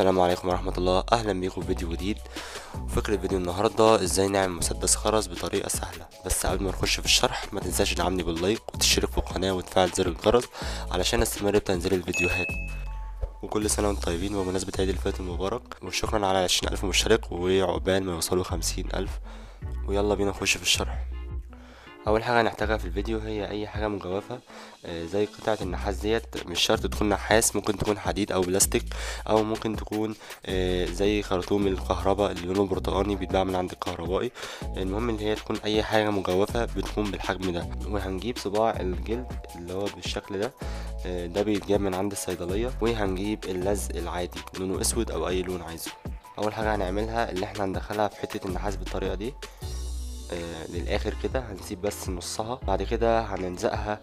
السلام عليكم ورحمة الله أهلا بيكم في فيديو جديد فكرة فيديو النهاردة ازاي نعمل مسدس خرز بطريقة سهلة بس قبل ما نخش في الشرح ما تنساش تدعمني باللايك وتشترك في القناة وتفعل زر الجرس علشان استمر بتنزيل الفيديوهات وكل سنة وانتم طيبين بمناسبة عيد الفطر المبارك وشكرا على عشرين ألف مشترك وعقبال ما يوصلوا خمسين ألف ويلا بينا نخش في الشرح اول حاجه هنحتاجها في الفيديو هي اي حاجه مجوفه آه، زي قطعه النحاس ديت مش شرط تكون نحاس ممكن تكون حديد او بلاستيك او ممكن تكون آه، زي خرطوم الكهرباء اللي لونه برتقاني بيتباع من عند الكهربائي المهم ان هي تكون اي حاجه مجوفه بتكون بالحجم ده وهنجيب صباع الجلد اللي هو بالشكل ده آه، ده بيتجاب من عند الصيدليه وهنجيب اللزق العادي لونه اسود او اي لون عايزه اول حاجه هنعملها اللي احنا هندخلها في حته النحاس بالطريقه دي آه، للاخر كده هنسيب بس نصها بعد كده هنلزقها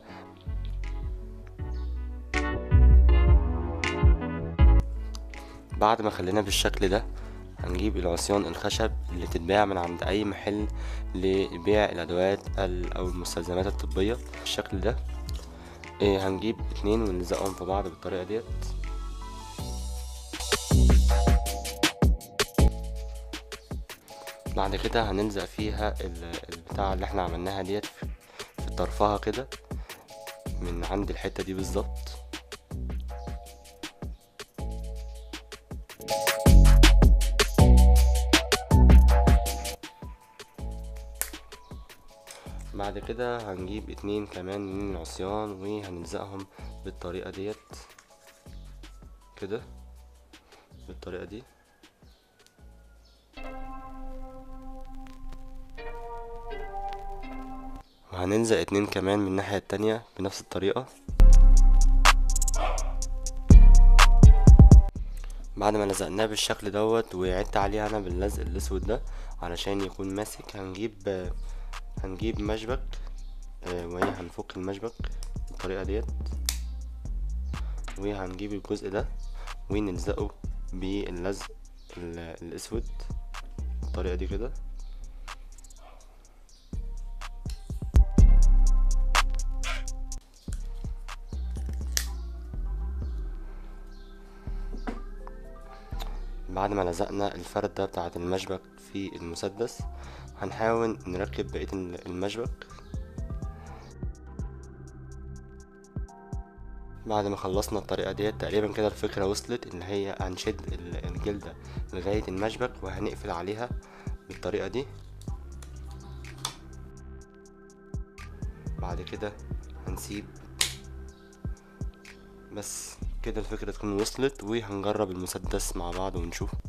بعد ما خلينا بالشكل ده هنجيب العصيان الخشب اللي تتباع من عند اي محل لبيع الادوات ال- او المستلزمات الطبيه بالشكل ده آه، هنجيب اتنين ونلزقهم في بعض بالطريقه ديت بعد كده هنلزق فيها ال- البتاع اللي احنا عملناها ديت في في طرفها كده من عند الحتة دي بالظبط بعد كده هنجيب اتنين كمان من العصيان وهنلزقهم بالطريقة ديت كده بالطريقة دي وهنلزق اتنين كمان من الناحية التانية بنفس الطريقة بعد ما لزقناه بالشكل دوت وعدت عليه انا باللزق الاسود ده علشان يكون ماسك هنجيب هنجيب مشبك آه، وهي هنفك المشبك بالطريقة ديت وهنجيب الجزء ده ونلزقه باللزق ال- الاسود بالطريقة دي كده بعد ما لزقنا الفردة بتاعة المشبك في المسدس هنحاول نركب بقية ال- المشبك بعد ما خلصنا الطريقة ديت تقريبا كده الفكرة وصلت ان هي هنشد ال- الجلدة لغاية المشبك وهنقفل عليها بالطريقة دي بعد كده هنسيب بس كده الفكرة تكون وصلت وهنجرب المسدس مع بعض ونشوف